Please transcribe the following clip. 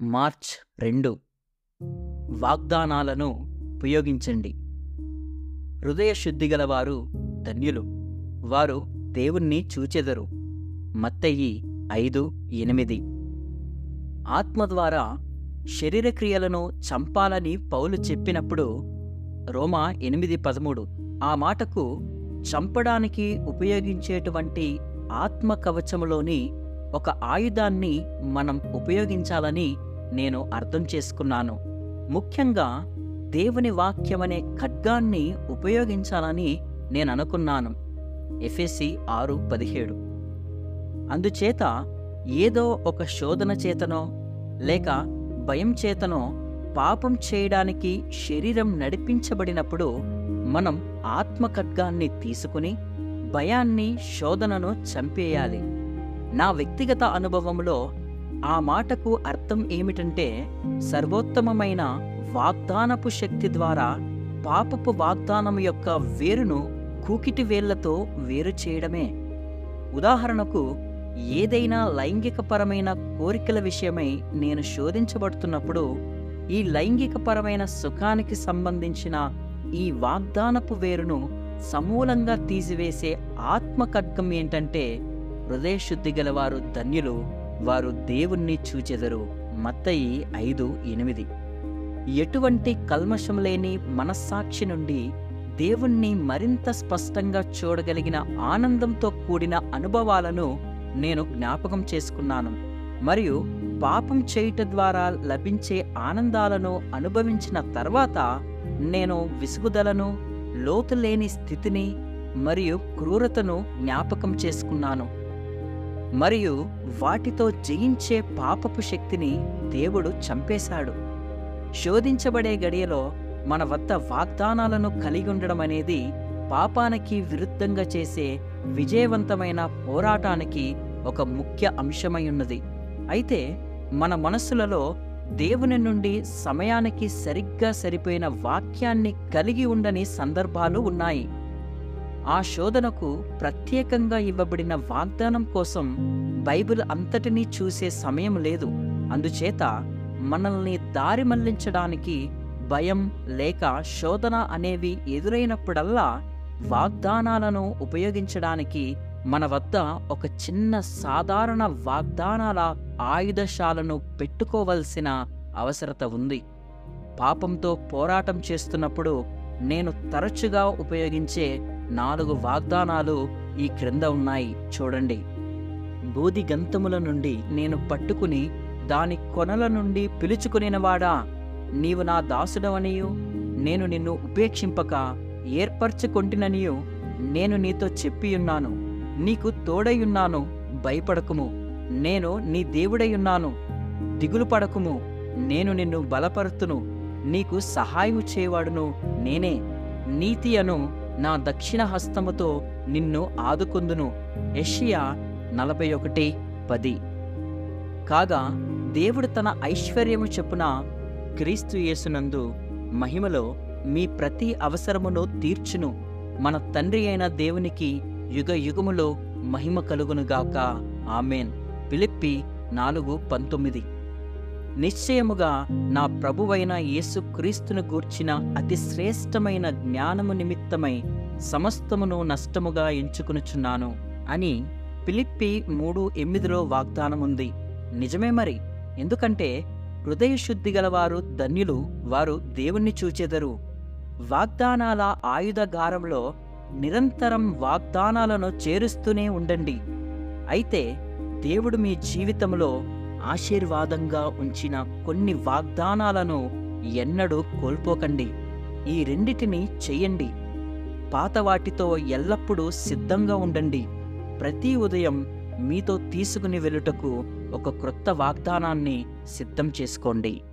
March రెండు వాగ్దానాలను ఉపయోగించండి హృదయ శుద్ధి గలవారు ధన్యులు వారు దేవుణ్ణి చూచెదరు మత్తయి ఐదు ఎనిమిది ఆత్మ ద్వారా శరీర క్రియలను చంపాలని పౌలు చెప్పినప్పుడు రోమా ఎనిమిది పదమూడు ఆ మాటకు చంపడానికి ఉపయోగించేటువంటి ఆత్మ కవచములోని ఒక ఆయుధాన్ని మనం ఉపయోగించాలని నేను అర్థం చేసుకున్నాను ముఖ్యంగా దేవుని వాక్యమనే ఖడ్గాన్ని ఉపయోగించాలని నేను అనుకున్నాను ఎఫ్ఎసి ఆరు పదిహేడు అందుచేత ఏదో ఒక శోధన చేతనో లేక భయం చేతనో పాపం చేయడానికి శరీరం నడిపించబడినప్పుడు మనం ఆత్మ ఖడ్గాన్ని తీసుకుని భయాన్ని శోధనను చంపేయాలి నా వ్యక్తిగత అనుభవంలో ఆ మాటకు అర్థం ఏమిటంటే సర్వోత్తమమైన వాగ్దానపు శక్తి ద్వారా పాపపు వాగ్దానం యొక్క వేరును కూకిటి వేళ్లతో వేరు చేయడమే ఉదాహరణకు ఏదైనా లైంగికపరమైన కోరికల విషయమై నేను శోధించబడుతున్నప్పుడు ఈ లైంగికపరమైన సుఖానికి సంబంధించిన ఈ వాగ్దానపు వేరును సమూలంగా తీసివేసే ఆత్మ ఖడ్గం ఏంటంటే హృదయశుద్ధి గలవారు ధన్యులు వారు దేవుణ్ణి చూచెదరు మత్తయి ఐదు ఎనిమిది ఎటువంటి కల్మషం లేని మనస్సాక్షి నుండి దేవుణ్ణి మరింత స్పష్టంగా చూడగలిగిన ఆనందంతో కూడిన అనుభవాలను నేను జ్ఞాపకం చేసుకున్నాను మరియు పాపం చేయుట ద్వారా లభించే ఆనందాలను అనుభవించిన తర్వాత నేను విసుగుదలను లోతులేని స్థితిని మరియు క్రూరతను జ్ఞాపకం చేసుకున్నాను మరియు వాటితో జయించే పాపపు శక్తిని దేవుడు చంపేశాడు శోధించబడే గడియలో మన వద్ద వాగ్దానాలను కలిగి ఉండడం అనేది పాపానికి విరుద్ధంగా చేసే విజయవంతమైన పోరాటానికి ఒక ముఖ్య అంశమై ఉన్నది అయితే మన మనస్సులలో దేవుని నుండి సమయానికి సరిగ్గా సరిపోయిన వాక్యాన్ని కలిగి ఉండని సందర్భాలు ఉన్నాయి ఆ శోధనకు ప్రత్యేకంగా ఇవ్వబడిన వాగ్దానం కోసం బైబిల్ అంతటినీ చూసే సమయం లేదు అందుచేత మనల్ని దారి మళ్లించడానికి భయం లేక శోధన అనేవి ఎదురైనప్పుడల్లా వాగ్దానాలను ఉపయోగించడానికి మన వద్ద ఒక చిన్న సాధారణ వాగ్దానాల ఆయుధశాలను పెట్టుకోవలసిన అవసరత ఉంది పాపంతో పోరాటం చేస్తున్నప్పుడు నేను తరచుగా ఉపయోగించే నాలుగు వాగ్దానాలు ఈ క్రింద ఉన్నాయి చూడండి బూది గంతముల నుండి నేను పట్టుకుని దాని కొనల నుండి పిలుచుకునినవాడా నీవు నా దాసుడవనియు నేను నిన్ను ఉపేక్షింపక ఏర్పరచుకొంటిననియు నేను నీతో చెప్పియున్నాను నీకు తోడయున్నాను భయపడకుము నేను నీ దేవుడయున్నాను దిగులు పడకుము నేను నిన్ను బలపరుతును నీకు సహాయము చేయవాడును నేనే నీతి అను నా దక్షిణ హస్తముతో నిన్ను ఆదుకొందును యెషయా నలభై ఒకటి పది కాగా దేవుడు తన ఐశ్వర్యము చెప్పున క్రీస్తు యేసునందు మహిమలో మీ ప్రతి అవసరమును తీర్చును మన తండ్రి అయిన దేవునికి యుగ యుగములో మహిమ కలుగునుగాక ఆమెన్ పిలిప్పి నాలుగు పంతొమ్మిది నిశ్చయముగా నా ప్రభువైన యేసుక్రీస్తును గూర్చిన అతి శ్రేష్టమైన జ్ఞానము నిమిత్తమై సమస్తమును నష్టముగా ఎంచుకునుచున్నాను అని పిలిప్పి మూడు ఎనిమిదిలో వాగ్దానముంది నిజమే మరి ఎందుకంటే హృదయశుద్ధి గలవారు ధన్యులు వారు దేవుణ్ణి చూచెదరు వాగ్దానాల ఆయుధగారంలో నిరంతరం వాగ్దానాలను చేరుస్తూనే ఉండండి అయితే దేవుడు మీ జీవితంలో ఆశీర్వాదంగా ఉంచిన కొన్ని వాగ్దానాలను ఎన్నడూ కోల్పోకండి ఈ రెండిటిని చెయ్యండి పాత వాటితో ఎల్లప్పుడూ సిద్ధంగా ఉండండి ప్రతి ఉదయం మీతో తీసుకుని వెళ్ళుటకు ఒక క్రొత్త వాగ్దానాన్ని సిద్ధం చేసుకోండి